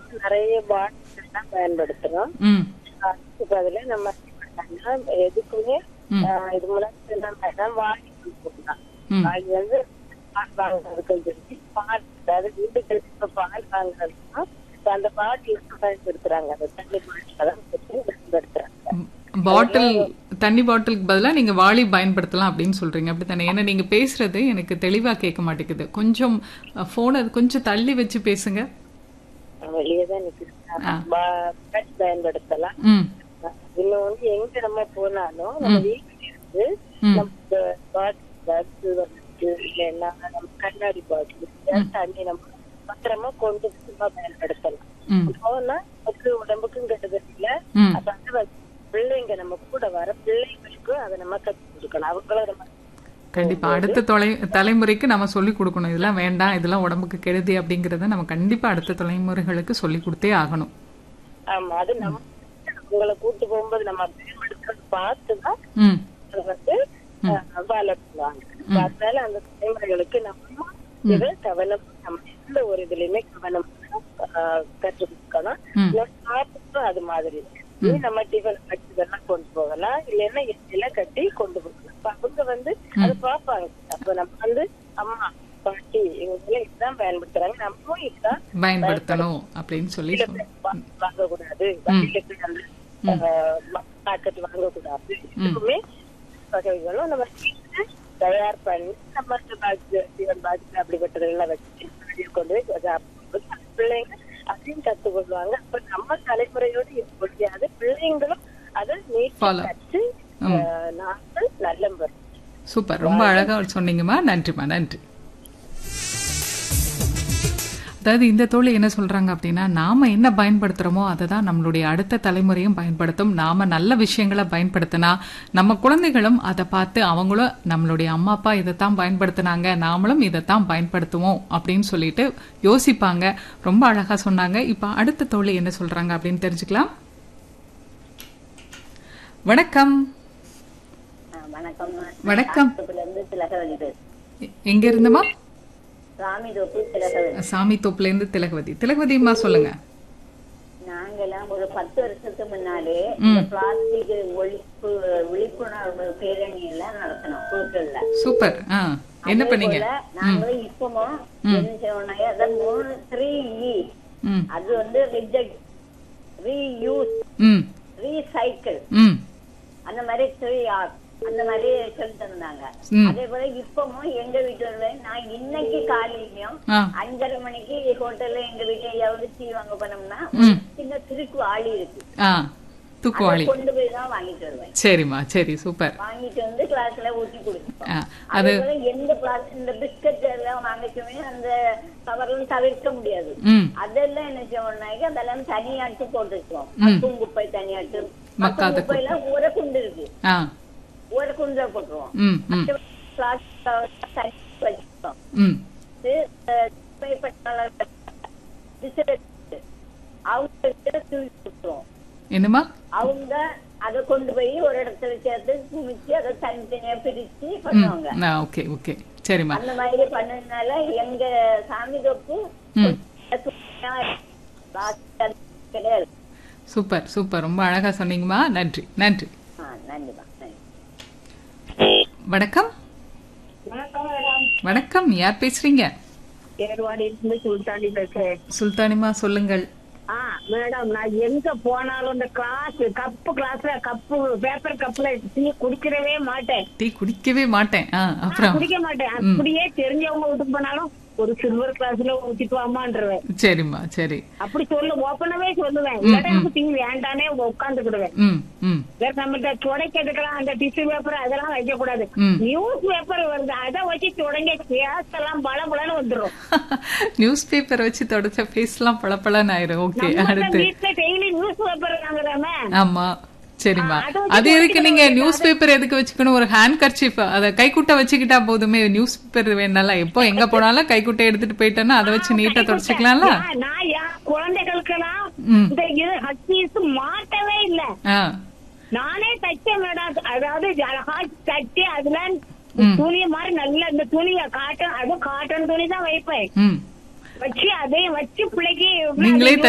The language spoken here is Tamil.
நிறைய பாட்டில் எல்லாம் பயன்படுத்துறோம் ம் அதுக்கு பதிலா நம்ம என்ன பண்ணலாம்னா, எதுக்குமே ம். ஆஹ், இது முன்னாடி என்ன பண்ணலாம் வாங்கி கொடுக்கலாம் ம். அது வந்து பால் வாங்குறதுக்கு சொல்லி பால் அதாவது வீட்டுக்கு இப்ப பால் வாங்குறதுன்னா இப்ப அந்த பாட்டில் பயன்படுத்துறாங்க அந்த தண்ணி பாட்டில் தான் வச்சு பயன்படுத்துறாங்க பாட்டில் தண்ணி பாட்டிலுக்கு பதிலா நீங்க வாளி பயன்படுத்தலாம் அப்படின்னு சொல்றீங்க அப்படித்தானே ஏன்னா நீங்க பேசுறது எனக்கு தெளிவா கேட்க மாட்டேங்குது கொஞ்சம் போனை கொஞ்சம் தள்ளி வச்சு பேசுங்க வெளியே தான் நிக்கிறேன் பால் பயன்படுத்தலாம் ம் இன்னொன்னு எங்க நம்ம போனாலும் நம்ம வீட்டுல இருந்து ம். நம்ம பாட்டில் வந்துட்டு இல்லைன்னா நம்ம கண்ணாடி பாட்டில் தண்ணி நம்ம பத்திரமா கொண்டு சும்மா பயன்படுத்தலாம் ம் போனா நமக்கு உடம்புக்கும் கெடுதல் இல்ல ம் அப்ப வந்து வந்து பிள்ளைங்க நம்ம கூட வர பிள்ளைங்களுக்கும் அதை நம்ம கத்து கொடுக்கணும் அவங்களும் நம்ம கண்டிப்பா அடுத்த தொலை தலைமுறைக்கு நம்ம சொல்லி கொடுக்கணும் இதெல்லாம் வேண்டாம் இதெல்லாம் உடம்புக்கு கெடுதி அப்படிங்கறத நம்ம கண்டிப்பா அடுத்த தலைமுறைகளுக்கு சொல்லி கொடுத்தே ஆகணும் ஆமா அது நம்ம அவங்கள கூட்டு போகும்போது நம்ம பயன்படுத்துறது பார்த்துதான் ம் அது வந்து ஃபாலோ பண்ணுவாங்க அப்ப அதனால அந்த தலைமுறைகளுக்கு நம்ம இது கவனம் நம்ம எந்த ஒரு இதுலயுமே கவனம் ஆஹ், கற்றுக் கொடுக்கணும் ம். இன்னும் சாப்பிட்டும் அது மாதிரி இது நம்ம டிஃபன் பாக்ஸ் இதெல்லாம் கொண்டு போகலாம் இல்லைன்னா எல்லாம் கட்டி கொண்டு போகலாம் அப்ப அவங்க வந்து அதை பார்ப்பாங்க அப்ப நம்ம வந்து அம்மா பாட்டி இவங்க எல்லாம் இதுதான் பயன்படுத்துறாங்க நம்மளும் இதுதான் பயன்படுத்தணும் அப்படின்னு சொல்லி சொல்~ வா- வாங்கக்கூடாது வண்டியில அந்த பாக்கெட் வாங்கக்கூடாது இதுக்குமே வகைகளும் நம்ம வீட்டுல தயார் பண்ணி நம்ம இந்த பாக்ஸ் டிஃபன் பாக்ஸ் அப்படிப்பட்டதெல்லாம் வச்சு வெளியே கொண்டு போய் சாப்பிடும்போது அந்த பிள்ளைங்க அதையும் கத்துக்கொள்வாங்க அப்ப நம்ம தலைமுறையோடு இது முடியாது பிள்ளைங்களும் அதை நீட்டா Follow. கற்று ஆஹ், நாங்கள் நல்லம் வரும் சூப்பர் ரொம்ப அழகா சொன்னீங்கம்மா நன்றிம்மா நன்றி அதாவது இந்த தோழி என்ன சொல்றாங்க அப்படின்னா நாம என்ன பயன்படுத்துறோமோ அதை தான் நம்மளுடைய அடுத்த தலைமுறையும் பயன்படுத்தும் நாம நல்ல விஷயங்களை பயன்படுத்தினா நம்ம குழந்தைகளும் அதை பார்த்து அவங்களும் நம்மளுடைய அம்மா அப்பா இதைத்தான் பயன்படுத்தினாங்க நாமளும் இதைத்தான் பயன்படுத்துவோம் அப்படின்னு சொல்லிட்டு யோசிப்பாங்க ரொம்ப அழகா சொன்னாங்க இப்ப அடுத்த தோழி என்ன சொல்றாங்க அப்படின்னு தெரிஞ்சுக்கலாம் வணக்கம் வணக்கம் வணக்கம் இருந்து திலகவதி பேசு எ- எங்க இருந்துமா சாமி தோப்பு திலகவதி சாமி தோப்புல இருந்து திலகவதி திலகவதிம்மா சொல்லுங்க நாங்கெல்லாம் ஒரு பத்து வருஷத்துக்கு முன்னாலே இந்த பிளாஸ்டிக் ஒழிப்பு விழிப்புணர்வு பேரணி எல்லாம் நடத்தினோம் குழுக்கள்ல சூப்பர் ஆ என்ன பண்ணீங்க போல நாங்களும் இப்பவும் என்ன செய்வோம்னா அதான் மூணு த்ரீ இ ம் அது வந்து ரிஜெக்ட் ரீயூஸ் ம் ரீசைக்கிள் ம் அந்த மாதிரி த்ரீ ஆர் அந்த மாதிரி சொல்லி தந்தாங்க ம். அதே போல இப்பவும் எங்க வீட்டுல நான் இன்னைக்கு காலையிலயும் ஆ அஞ்சரை மணிக்கு ஹோட்டல்ல எங்க வீட்டுல எவ்வளவு டீ வாங்க போனோம்னா ஒரு சின்ன திருக்கு ஆளி இருக்கு ஆ தூக்குவாளி அதை கொண்டு போய் தான் வாங்கிட்டு வருவேன் சரிம்மா சரி சூப்பர் வாங்கிட்டு வந்து கிளாஸ்ல ஊத்தி கொடுப்போம் ஆ அதே அது போல எந்த பிளாஸ் இந்த பிஸ்கட் எல்லாம் வாங்கிச்சுமே அந்த கவர்லாம் தவிர்க்க முடியாது ம் அதெல்லாம் என்ன செய்வோம்னாக்க அதெல்லாம் தனியாட்டு போட்டுக்குவோம் மக்கும் குப்பை தனியாட்டு மக்காத மக்கும் குப்பை எல்லாம் ஒரு குண்டு இருக்கு ஆ ஒரு குண்டை போட்டுருவோம் ம் ம் பிளாஸ்டிக் தனி வச்சுப்போம் ம் இது, அஹ், குப்பை பட்டாளர் விசிறி அவங்க கிட்ட தூக்கி கொடுத்துருவோம் என்னம்மா அவங்க அதை கொண்டு போய் ஒரு இடத்துல சேர்த்து குமிச்சு அதை தனித்தனியா பிரிச்சு பண்ணுவாங்க ஆ ஓகே ஓகே சரிம்மா அந்த மாதிரி பண்ணதுனால எங்க சாமி தொப்பு ம் தூய்மையா இருக்கு. plastic கிடையாது சூப்பர் சூப்பர் ரொம்ப அழகா சொன்னீங்கம்மா நன்றி நன்றி ஆ, நன்றிமா நன்றி வணக்கம் வணக்கம் மேடம் வணக்கம் யார் பேசுறீங்க ஏர்வாடியிலிருந்து சுல்தானி பேசுறேன் சுல்தானிமா சொல்லுங்கள் ஆ மேடம் நான் எங்க போனாலும் இந்த கிளாஸ் கப்பு கிளாஸ்ல கப்பு பேப்பர் கப்ல டீ குடிக்கிறவே மாட்டேன் டீ குடிக்கவே மாட்டேன் ஆ அப்புறம் குடிக்க மாட்டேன் அப்படியே தெரிஞ்சவங்க வீட்டுக்கு போனாலும் ஒரு சில்வர் கிளாஸ்ல ஊத்திட்டு வாமான்றவேன் சரிம்மா சரி அப்படி சொல்லு ஓப்பனாவே சொல்லுவேன் இல்லாட்டா எனக்கு டீ வேண்டானே உட்காந்துக்கிடுவேன் ம் ம் வேற நம்ம துடைக்கிறதுக்கெல்லாம் அந்த டிஷ்யூ பேப்பர் அதெல்லாம் வைக்க கூடாது ம். நியூஸ் பேப்பர் வருது அதை வச்சு தொடங்க கேஸ் எல்லாம் பல பலன்னு வந்துரும் நியூஸ் பேப்பர் வச்சு தொடச்ச ஃபேஸ்லாம் பளபளன்னு ஆயிரும் ஓகே நம்ம அடுத்து வீட்டுல டெய்லி நியூஸ் பேப்பர் வாங்குறாமே ஆமா சரிம்மா ஆ, அதை வச்சு அது எதுக்கு நீங்க நியூஸ் பேப்பர் எதுக்கு வச்சுக்கணும் ஒரு ஹேண்ட் கர்ச்சீஃப் அத கைக்குட்டை வச்சுக்கிட்டா போதுமே நியூஸ் பேப்பர் வேணால எப்போ எங்க போனாலும் கைக்குட்டை எடுத்துட்டு போயிட்டேன்னா அதை வச்சு நீட்டா தொடச்சுக்கலாம்ல நான் நான் என் குழந்தைகளுக்கெல்லாம் ம். இந்த இது ஹக்கீஸ் மாட்டவே இல்ல ஆ நானே தைச்சேன் மேடம் அதாவது அழகா தச்சு அதுல துணி மாதிரி நல்ல இந்த துணிய காட்டன் அதுவும் காட்டன் துணி தான் வைப்பேன் ம் வச்சு அதையும் வச்சு பிள்ளைக்கு நீங்களே